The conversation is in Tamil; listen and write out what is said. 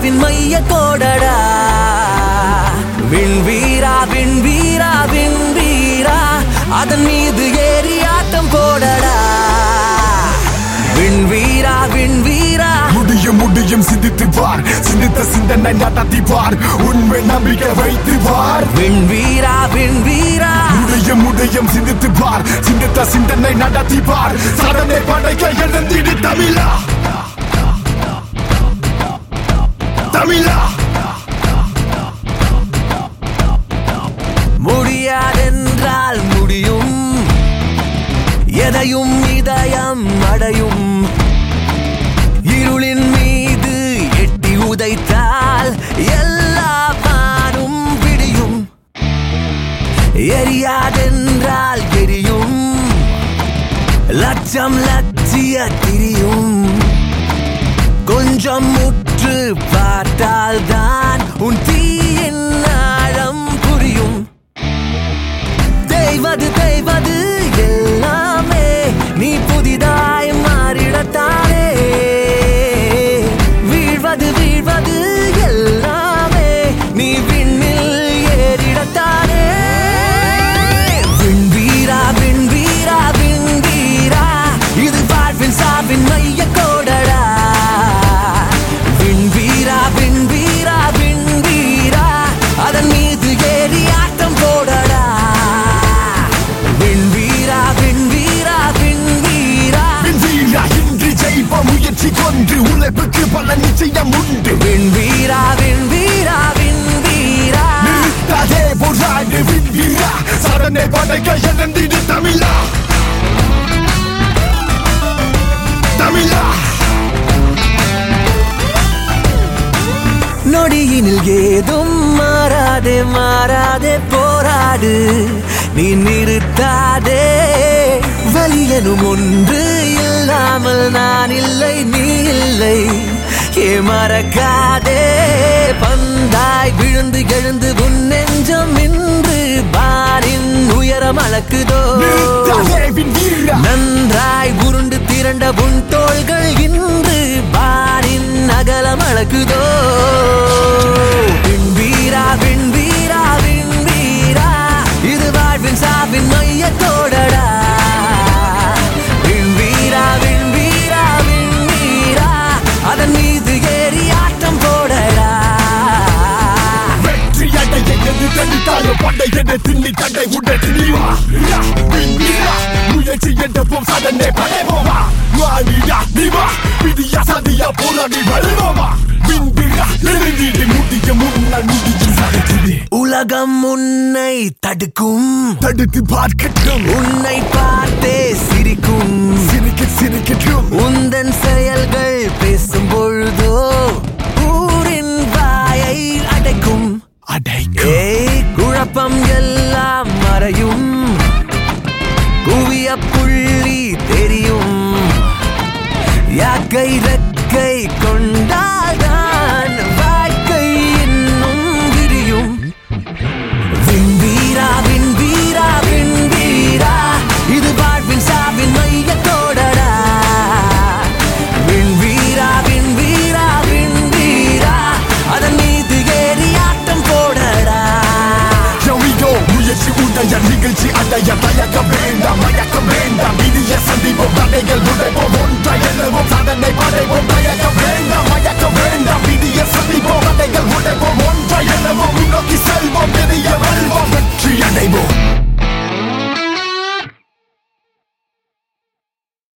சாவின் மைய கோடடா விண்வீரா விண்வீரா விண்வீரா அதன் மீது ஏறி ஆட்டம் போடடா விண்வீரா விண்வீரா முடியும் முடியும் சிந்தித்து பார் சிந்தித்த சிந்தனை நடத்தி பார் உண்மை நம்பிக்கை வைத்து பார் விண்வீரா விண்வீரா முடியும் முடியும் சிந்தித்து பார் சிந்தித்த சிந்தனை நடத்தி பார் சாதனை படைக்க எழுந்திடு தமிழா தமிழா முடியாதென்றால் முடியும் எதையும் இதயம் அடையும் இருளின் மீது எட்டி உதைத்தால் எல்லா வானும் விடியும் எரியாதென்றால் எரியும் லட்சம் லட்சிய திரியும் கொஞ்சம் முற்று பார்த்தால் தான் உன் தீயின் ஆழம் புரியும் தேய்வது தேய்வது எல்லாமே நீ புதிதாய் மாறிடத்தானே வீழ்வது வீழ்வது எல்லாமே நீ விண்ணில் ஏறிடத்தானே விண்வீரா விண்வீரா விண்வீரா இது வாழ்வின் சாவின் மைய கோடடா விண்வீரா விண்வீரா விண்வீரா அதன் மீது ஏறி ஆட்டம் போடடா விண்வீரா விண்வீரா விண்வீரா வீரா இன்று ஜெயிப்ப முயற்சி கொன்று உழைப்புக்கு பல நிச்சயம் உண்டு விண்வீரா விண்வீரா விண்வீரா நிறுத்தாதே போராடு வீரா சாதனை படைக்க எழுந்திடு தமிழா தமிழா நொடியினில் ஏதும் மாறாதே மாறாதே போராடு நீ நிறுத்தாதே வலி எனும் ஒன்று இல்லாமல் நான் இல்லை நீ இல்லை ஏ மறக்காதே பந்தாய் விழுந்து எழுந்து உன் நெஞ்சம் இன்று பாரின் உயரம் அளக்குதோ நிறுத்தாதே வீரா நன்றாய் உருண்டு திரண்ட உன் தோள்கள் இன்று பாரின் அகலம் அழகுதோ விண்வீரா விண்வீரா விண்வீரா இது வாழ்வின் சாவின் மைய கோடடா விண்வீரா விண்வீரா விண்வீரா அதன் மீது ஏறி ஆட்டம் போடடா வெற்றி அடைய எது தனித்தாலும் படை என திண்ணி தடை உடனே நீவா வீரா முயற்சி என்ற போம் சாதனை படைவோமா மாநிலா நீவா விதியா சதியா போராடி வருவோமா விண்பிரா எழுந்திடு முடிய முன்னால் முடியும் சாதிக்குது உலகம் உன்னை தடுக்கும் தடுத்து பார்க்கட்டும் உன்னை பார்த்தே சிரிக்கும் சிரிக்க சிரிக்கட்டும் உந்தன் செயல்கள் பேசும் பொழுதோ ஊரின் வாயை அடைக்கும் அடைக்கும் ஏய் குழப்பம் எல்லாம் மறையும் குவிய புள்ளி தெரியும் யாக்கை ரெக்க